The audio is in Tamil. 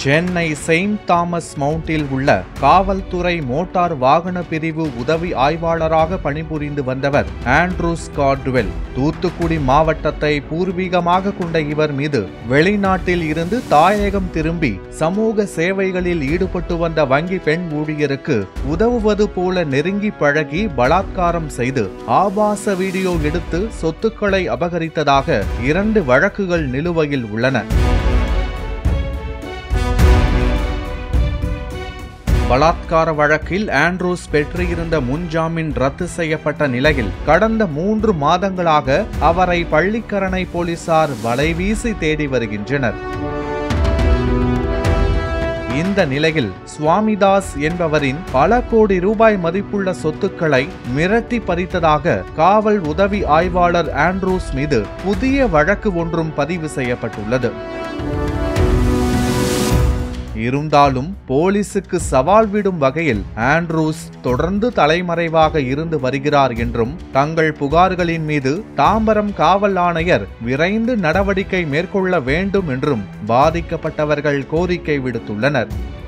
சென்னை செயின்ட் தாமஸ் மவுண்டில் உள்ள காவல்துறை மோட்டார் வாகன பிரிவு உதவி ஆய்வாளராக பணிபுரிந்து வந்தவர் ஆண்ட்ரூஸ் கார்டுவெல் தூத்துக்குடி மாவட்டத்தை பூர்வீகமாக கொண்ட இவர் மீது வெளிநாட்டில் இருந்து தாயகம் திரும்பி சமூக சேவைகளில் ஈடுபட்டு வந்த வங்கி பெண் ஊழியருக்கு உதவுவது போல நெருங்கி பழகி பலாத்காரம் செய்து ஆபாச வீடியோ எடுத்து சொத்துக்களை அபகரித்ததாக இரண்டு வழக்குகள் நிலுவையில் உள்ளன பலாத்கார வழக்கில் ஆண்ட்ரூஸ் பெற்றிருந்த முன்ஜாமீன் ரத்து செய்யப்பட்ட நிலையில் கடந்த மூன்று மாதங்களாக அவரை பள்ளிக்கரணை போலீசார் வலைவீசி தேடி வருகின்றனர் இந்த நிலையில் சுவாமிதாஸ் என்பவரின் பல கோடி ரூபாய் மதிப்புள்ள சொத்துக்களை மிரட்டி பறித்ததாக காவல் உதவி ஆய்வாளர் ஆண்ட்ரூஸ் மீது புதிய வழக்கு ஒன்றும் பதிவு செய்யப்பட்டுள்ளது இருந்தாலும் போலீசுக்கு சவால் விடும் வகையில் ஆண்ட்ரூஸ் தொடர்ந்து தலைமறைவாக இருந்து வருகிறார் என்றும் தங்கள் புகார்களின் மீது தாம்பரம் காவல் ஆணையர் விரைந்து நடவடிக்கை மேற்கொள்ள வேண்டும் என்றும் பாதிக்கப்பட்டவர்கள் கோரிக்கை விடுத்துள்ளனர்